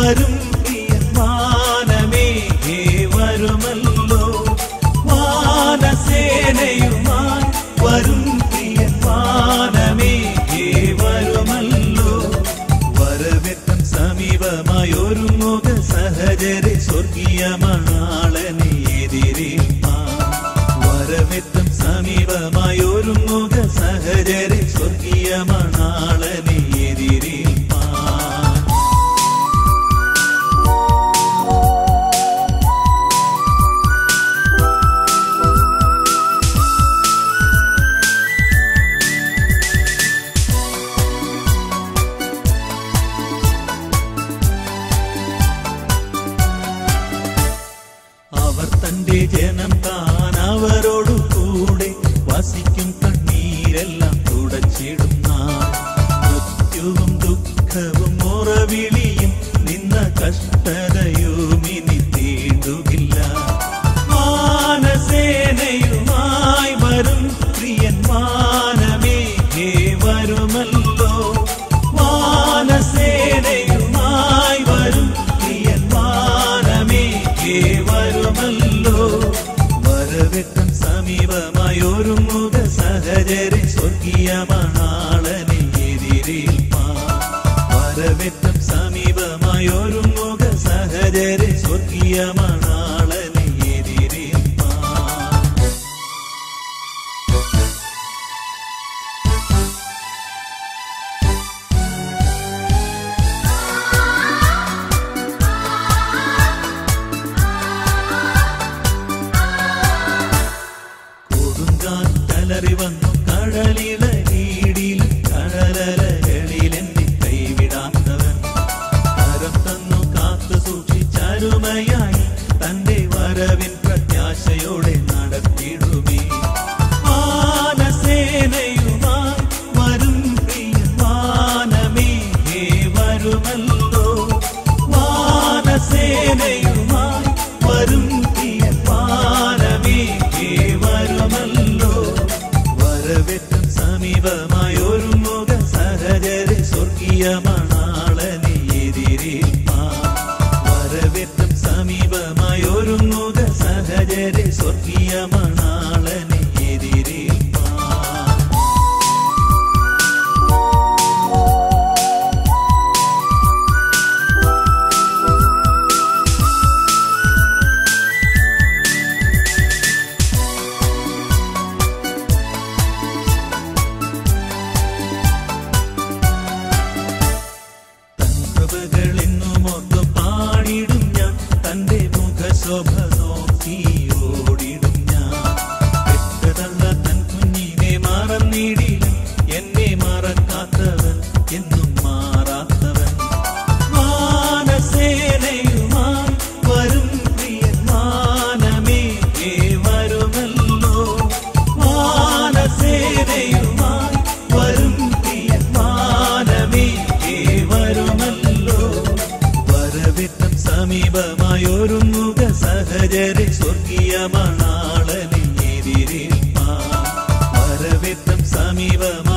വരും പ്രിയൻ വാനമേ വരുമല്ലോ വാനസേനയുമായി വരും പ്രിയൻ വാനമേ വരുമല്ലോ വരവെത്തം സമീപമായി ഒരുങ്ങുക സഹജരെ സ്വർഗീയ മണാളനെ എതിരേൽപ്പാൻ വരവെത്തം സമീപമായി ഒരുങ്ങുക സഹജരെ സ്വർഗീയ മണാളനെ എതിരേൽപ്പാൻ അവർ തന്റെ ജനം താൻ അവരോടു കൂടെ വസിക്കും കണ്ണീരെല്ലാം തുടച്ചിടും നാൾ മൃത്യുവും ദുഃഖവും മുറവിളിയും നിന്ന കഷ്ടതയും ഇനി തീണ്ടുകില്ല മാനസേനയുമായി വരും പ്രിയൻ മാനമേ വരുമല്ലോ മാനസേനയുമായി വരും പ്രിയൻ മാനമേ വരുമല്ലോ വരവെത്തം സമീപമായി ഒരുങ്ങുക സഹജരെ സ്വർഗീയ മണാളനെ എതിരേൽപ്പാൻ വരവെത്തം സമീപമായി ഒരുങ്ങുക സഹജരെ സ്വർഗീയ മണാളനെ എതിരേൽപ്പാൻ കൊടുങ്കാറ്റലറി വന്നു കടലില കീടിൽ കടലലകളിൽ എന്നെ കൈവിടാത്തവൻ കരം തന്നു കാത്തു സൂക്ഷിച്ചരുമയായി തന്റെ വരവിൻ പ്രത്യാശയോടെ നടത്തിടുമേ മാനസേനയുമായി വരും പ്രിയ മാനമേ വരുമല്ലോ മാനസേനയുമായി വരും പ്രിയ മാനമേ വരുമല്ലോ വരവെത്തും സമീപമായി ഒരു മുഖ സഹജരെ സ്വർഗീയ മണാളനെ എതിരേൽപ്പാൻ വരവെത്തും സമീപമായി ഒരു മുഖ സഹജരെ സ്വർഗീയ മണാളനെ എതിരേൽപ്പാൻ തൻ കൃപകളെന്നും ഓർത്തു പാടിടും ഞാൻ തന്റെ മുഖശോഭ നോക്കി ഓടിടും ഞാൻ പെട്ടതല്ല തൻ കുഞ്ഞിനെ മറന്നിടിലും എന്നെ മറക്കാത്തവൻ എന്നും മാറാത്തവൻ മാനസേനയുമായി വരും പ്രിയൻ മാനമേ വരുമല്ലോ മാനസേനയുമായി വരും പ്രിയൻ മാനമേ വരുമല്ലോ വരവിട്ടം സമീപമായി ഒരുങ്ങുക സഹജരെ സ്വർഗീയ മണാളനെ എതിരേൽപ്പാൻ വരവിട്ടം സമീപമായി